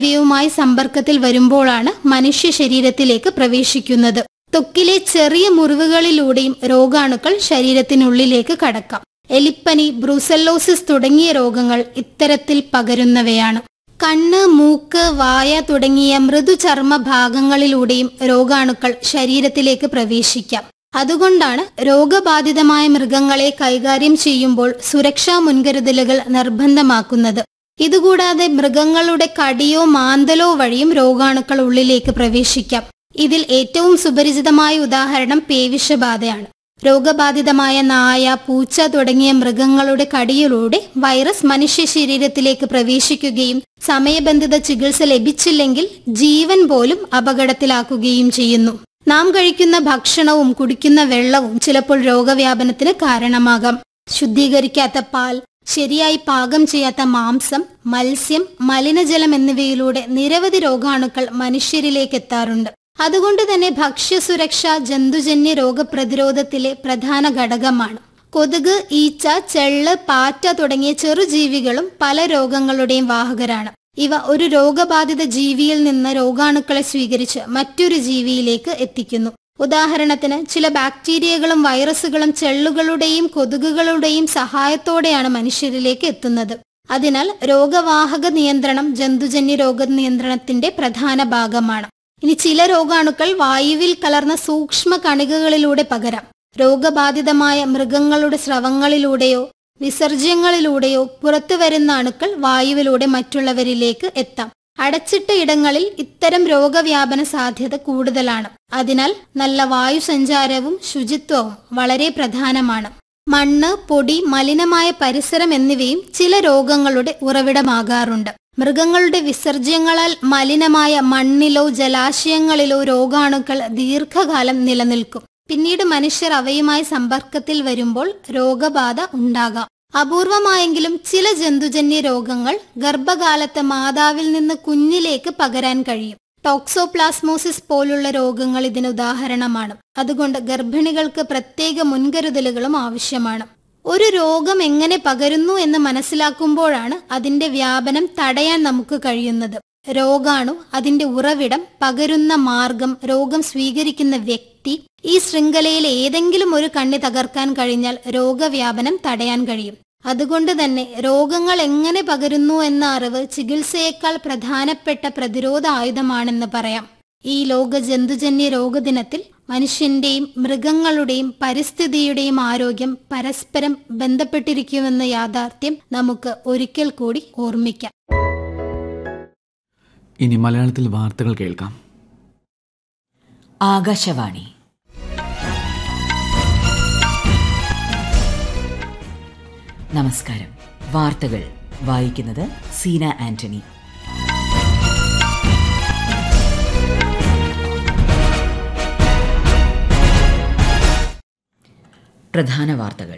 ഇവയുമായി സമ്പർക്കത്തിൽ വരുമ്പോഴാണ് മനുഷ്യ ശരീരത്തിലേക്ക് പ്രവേശിക്കുന്നത് ത്വക്കിലെ ചെറിയ മുറിവുകളിലൂടെയും രോഗാണുക്കൾ ശരീരത്തിനുള്ളിലേക്ക് കടക്കാം എലിപ്പനി ബ്രൂസല്ലോസിസ് തുടങ്ങിയ രോഗങ്ങൾ ഇത്തരത്തിൽ പകരുന്നവയാണ് കണ്ണ് മൂക്ക് വായ തുടങ്ങിയ മൃദുചർമ്മ ഭാഗങ്ങളിലൂടെയും രോഗാണുക്കൾ ശരീരത്തിലേക്ക് പ്രവേശിക്കാം അതുകൊണ്ടാണ് രോഗബാധിതമായ മൃഗങ്ങളെ കൈകാര്യം ചെയ്യുമ്പോൾ സുരക്ഷാ മുൻകരുതലുകൾ നിർബന്ധമാക്കുന്നത് ഇതുകൂടാതെ മൃഗങ്ങളുടെ കടിയോ മാന്തലോ വഴിയും രോഗാണുക്കൾ ഉള്ളിലേക്ക് പ്രവേശിക്കാം ഇതിൽ ഏറ്റവും സുപരിചിതമായ ഉദാഹരണം പേവിഷബാധയാണ് രോഗബാധിതമായ നായ പൂച്ച തുടങ്ങിയ മൃഗങ്ങളുടെ കടിയിലൂടെ വൈറസ് മനുഷ്യ ശരീരത്തിലേക്ക് പ്രവേശിക്കുകയും സമയബന്ധിത ചികിത്സ ലഭിച്ചില്ലെങ്കിൽ ജീവൻ പോലും അപകടത്തിലാക്കുകയും ചെയ്യുന്നു നാം കഴിക്കുന്ന ഭക്ഷണവും കുടിക്കുന്ന വെള്ളവും ചിലപ്പോൾ രോഗവ്യാപനത്തിന് കാരണമാകാം ശുദ്ധീകരിക്കാത്ത പാൽ ശരിയായി പാകം ചെയ്യാത്ത മാംസം മത്സ്യം മലിനജലം എന്നിവയിലൂടെ നിരവധി രോഗാണുക്കൾ മനുഷ്യരിലേക്ക് എത്താറുണ്ട് അതുകൊണ്ട് തന്നെ ഭക്ഷ്യസുരക്ഷ ജന്തുജന്യ രോഗപ്രതിരോധത്തിലെ പ്രധാന ഘടകമാണ് കൊതുക് ഈച്ച ചെള്ള് പാറ്റ തുടങ്ങിയ ചെറുജീവികളും പല രോഗങ്ങളുടെയും വാഹകരാണ് ഇവ ഒരു രോഗബാധിത ജീവിയിൽ നിന്ന് രോഗാണുക്കളെ സ്വീകരിച്ച് മറ്റൊരു ജീവിയിലേക്ക് എത്തിക്കുന്നു ഉദാഹരണത്തിന് ചില ബാക്ടീരിയകളും വൈറസുകളും ചെള്ളുകളുടെയും കൊതുകുകളുടെയും സഹായത്തോടെയാണ് മനുഷ്യരിലേക്ക് എത്തുന്നത് അതിനാൽ രോഗവാഹക നിയന്ത്രണം ജന്തുജന്യ രോഗ നിയന്ത്രണത്തിന്റെ പ്രധാന ഭാഗമാണ് ഇനി ചില രോഗാണുക്കൾ വായുവിൽ കലർന്ന സൂക്ഷ്മ കണികകളിലൂടെ പകരാം രോഗബാധിതമായ മൃഗങ്ങളുടെ സ്രവങ്ങളിലൂടെയോ വിസർജ്യങ്ങളിലൂടെയോ പുറത്തു വരുന്ന അണുക്കൾ വായുവിലൂടെ മറ്റുള്ളവരിലേക്ക് എത്താം അടച്ചിട്ട ഇടങ്ങളിൽ ഇത്തരം രോഗവ്യാപന സാധ്യത കൂടുതലാണ് അതിനാൽ നല്ല വായു സഞ്ചാരവും ശുചിത്വവും വളരെ പ്രധാനമാണ് മണ്ണ് പൊടി മലിനമായ പരിസരം എന്നിവയും ചില രോഗങ്ങളുടെ ഉറവിടമാകാറുണ്ട് മൃഗങ്ങളുടെ വിസർജ്യങ്ങളാൽ മലിനമായ മണ്ണിലോ ജലാശയങ്ങളിലോ രോഗാണുക്കൾ ദീർഘകാലം നിലനിൽക്കും പിന്നീട് മനുഷ്യർ അവയുമായി സമ്പർക്കത്തിൽ വരുമ്പോൾ രോഗബാധ ഉണ്ടാകാം അപൂർവമായെങ്കിലും ചില ജന്തുജന്യ രോഗങ്ങൾ ഗർഭകാലത്ത് മാതാവിൽ നിന്ന് കുഞ്ഞിലേക്ക് പകരാൻ കഴിയും ടോക്സോപ്ലാസ്മോസിസ് പോലുള്ള രോഗങ്ങൾ ഇതിന് ഉദാഹരണമാണ് അതുകൊണ്ട് ഗർഭിണികൾക്ക് പ്രത്യേക മുൻകരുതലുകളും ആവശ്യമാണ് ഒരു രോഗം എങ്ങനെ പകരുന്നു എന്ന് മനസ്സിലാക്കുമ്പോഴാണ് അതിന്റെ വ്യാപനം തടയാൻ നമുക്ക് കഴിയുന്നത് രോഗാണു അതിന്റെ ഉറവിടം പകരുന്ന മാർഗം രോഗം സ്വീകരിക്കുന്ന വ്യക്തി ഈ ശൃംഖലയിൽ ഏതെങ്കിലും ഒരു കണ്ണി തകർക്കാൻ കഴിഞ്ഞാൽ രോഗവ്യാപനം തടയാൻ കഴിയും അതുകൊണ്ട് തന്നെ രോഗങ്ങൾ എങ്ങനെ പകരുന്നു എന്ന അറിവ് ചികിത്സയേക്കാൾ പ്രധാനപ്പെട്ട പ്രതിരോധ ആയുധമാണെന്ന് പറയാം ഈ ലോക ജന്തുജന്യ രോഗദിനത്തിൽ മനുഷ്യന്റെയും മൃഗങ്ങളുടെയും പരിസ്ഥിതിയുടെയും ആരോഗ്യം പരസ്പരം ബന്ധപ്പെട്ടിരിക്കുമെന്ന യാഥാർത്ഥ്യം നമുക്ക് ഒരിക്കൽ കൂടി ഓർമ്മിക്കാം ഇനി മലയാളത്തിൽ വാർത്തകൾ കേൾക്കാം ആകാശവാണി നമസ്കാരം വാർത്തകൾ വായിക്കുന്നത് സീന ആന്റണി പ്രധാന വാർത്തകൾ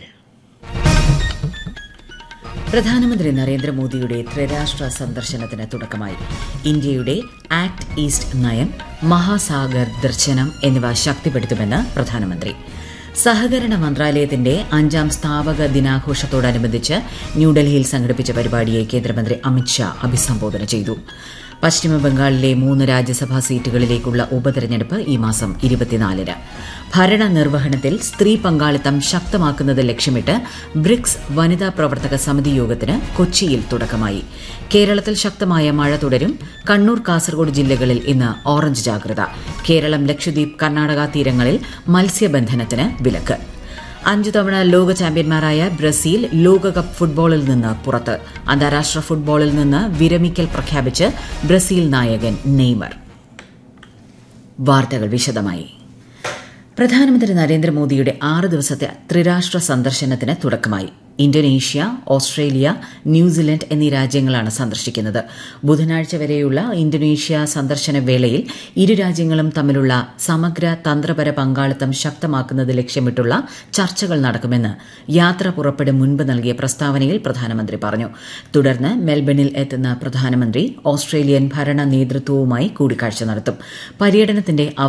പ്രധാനമന്ത്രി നരേന്ദ്രമോദിയുടെ ത്രിരാഷ്ട്ര സന്ദർശനത്തിന് തുടക്കമായി ഇന്ത്യയുടെ ആക്ട് ഈസ്റ്റ് നയം മഹാസാഗർ ദർശനം എന്നിവ ശക്തിപ്പെടുത്തുമെന്ന് പ്രധാനമന്ത്രി സഹകരണ മന്ത്രാലയത്തിന്റെ അഞ്ചാം സ്ഥാപക ദിനാഘോഷത്തോടനുബന്ധിച്ച് ന്യൂഡൽഹിയിൽ സംഘടിപ്പിച്ച പരിപാടിയെ കേന്ദ്രമന്ത്രി അമിത്ഷാ അഭിസംബോധന ചെയ്തു പശ്ചിമബംഗാളിലെ മൂന്ന് രാജ്യസഭാ സീറ്റുകളിലേക്കുള്ള ഉപതെരഞ്ഞെടുപ്പ് ഈ മാസം ഇരുപത്തിനാലിന് ഭരണനിർവഹണത്തിൽ സ്ത്രീ പങ്കാളിത്തം ശക്തമാക്കുന്നത് ലക്ഷ്യമിട്ട് ബ്രിക്സ് വനിതാ പ്രവർത്തക സമിതി യോഗത്തിന് കൊച്ചിയിൽ തുടക്കമായി കേരളത്തിൽ ശക്തമായ മഴ തുടരും കണ്ണൂർ കാസർഗോഡ് ജില്ലകളിൽ ഇന്ന് ഓറഞ്ച് ജാഗ്രത കേരളം ലക്ഷദ്വീപ് കർണാടക തീരങ്ങളിൽ മത്സ്യബന്ധനത്തിന് വിലക്ക് അഞ്ചു തവണ ലോക ചാമ്പ്യന്മാരായ ബ്രസീൽ ലോകകപ്പ് ഫുട്ബോളിൽ നിന്ന് പുറത്ത് അന്താരാഷ്ട്ര ഫുട്ബോളിൽ നിന്ന് വിരമിക്കൽ പ്രഖ്യാപിച്ച് ബ്രസീൽ നായകൻ നെയ്മർ വാർത്തകൾ വിശദമായി പ്രധാനമന്ത്രി നരേന്ദ്രമോദിയുടെ ആറ് ദിവസത്തെ ത്രിരാഷ്ട്ര സന്ദർശനത്തിന് തുടക്കമായി ഇന്തോനേഷ്യ ഓസ്ട്രേലിയ ന്യൂസിലൻഡ് എന്നീ രാജ്യങ്ങളാണ് സന്ദർശിക്കുന്നത് ബുധനാഴ്ച വരെയുള്ള ഇന്തോനേഷ്യ സന്ദർശന വേളയിൽ ഇരു രാജ്യങ്ങളും തമ്മിലുള്ള സമഗ്ര തന്ത്രപര പങ്കാളിത്തം ശക്തമാക്കുന്നത് ലക്ഷ്യമിട്ടുള്ള ചർച്ചകൾ നടക്കുമെന്ന് യാത്ര പുറപ്പെടും മുൻപ് നൽകിയ പ്രസ്താവനയിൽ പ്രധാനമന്ത്രി പറഞ്ഞു തുടർന്ന് മെൽബണിൽ എത്തുന്ന പ്രധാനമന്ത്രി ഓസ്ട്രേലിയൻ ഭരണ നേതൃത്വവുമായി കൂടിക്കാഴ്ച നടത്തും പര്യടനത്തിന്റെ